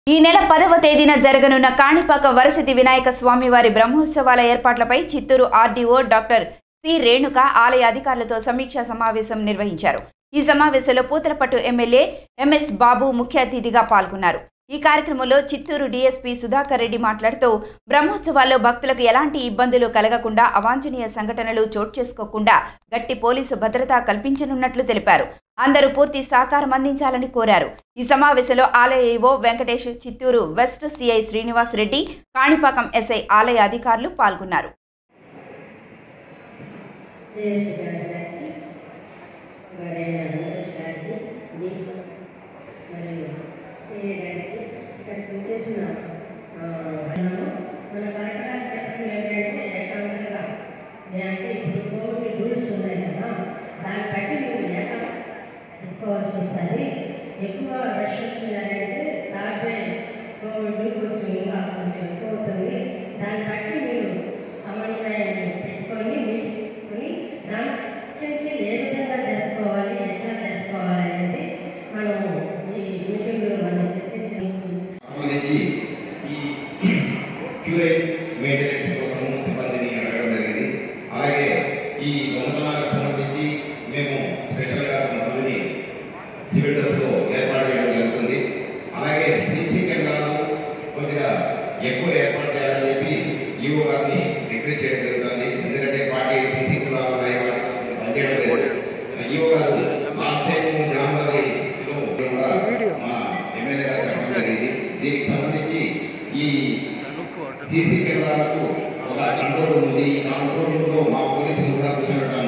ఈ నెల పదవ తేదీన జరగనున్న కాణిపాక వరసిద్ధి వినాయక స్వామివారి బ్రహ్మోత్సవాల ఏర్పాట్లపై Chittoor RDO doctor C Renuka ఆలయ అధికారులతో సమీక్షా సమావేశం నిర్వహించారు ఈ సమావేశంలో పూతలపట్టు ఎమ్మెల్యే ఎంఎస్ బాబు ముఖ్య అతిథిగా పాల్గొన్నారు ఈ కార్యక్రమంలో చిత్తూరు డీఎస్పీ సుధాకర్ రెడ్డి మాట్లాడుతూ బ్రహ్మోత్సవాల్లో భక్తులకు ఎలాంటి ఇబ్బందులు కలగకుండా అవాంఛనీయ సంఘటనలు చోటు చేసుకోకుండా గట్టి పోలీసు భద్రత కల్పించనున్నట్లు తెలిపారు అందరూ పూర్తి సహకారం అందించాలని కోరారు ఈ సమావేశంలో ఆలయ EO Venkatesh Chittoor west CI Srinivas Reddy Kanipakam SI ఆలయ అధికారులు పాల్గొన్నారు డిఎస్పీ గారికి గారైన రమేష్ గారికి మీకు మరియు సిఏ గారికి ఇక్కడికి వచ్చేసిన ఆ, మనము మన కరెక్ట్గా చెప్పడం ఏంటంటే ఏకాంతంగా అంటే ఇప్పుడు కోవిడ్ రూల్స్ ఉన్నాయి కదా దాన్ని బట్టి మీరు ఏకం పెట్టుకోవాల్సి వస్తుంది ఎక్కువ రష్ వచ్చిందంటే దానిపై కోవిడ్ కొంచెం ఇంకా కొంచెం ఎక్కువ అవుతుంది దాన్ని బట్టి మీరు సమన్వయాన్ని పెట్టుకొని మీటుకొని దాని గురించి ఏ విధంగా జరుపుకోవాలి ఎట్లా జరుపుకోవాలి అనేది మనము ఈ మీటింగ్లో మనం చర్చించాము సంబంధించి ఈ క్యూరేట్ మెయింటెనెన్స్ కోసం సిబ్బందిని అడగడం జరిగింది అలాగే ఈ దొంగతనాలకు సంబంధించి మేము స్పెషల్గా కొంతమందిని సివిల్ డ్రెస్లో ఏర్పాటు చేయడం జరుగుతుంది అలాగే సీసీ కెమెరాలు కొద్దిగా ఎక్కువ ఏర్పాటు చేయాలని చెప్పి ఈఓ గారిని రిక్వెస్ట్ చేయడం జరుగుతుంది ఎందుకంటే ఫార్టీ ఎయిట్ సీసీ కెమెరాలు ఉన్నాయి వాటికి పనిచేయడం లేదు ఈఓ గారు లాస్ట్ టైం జాన్వరిలో కూడా మా ఎమ్మెల్యే గారు చెప్పడం జరిగింది దీనికి సంబంధించి ఈ సీసీ కెమెరాలకు ఒక కంట్రోల్ ఉంది ఆ కంట్రోల్ రూమ్లో మా పోలీసులు కూడా కూర్చోబెట్టాలని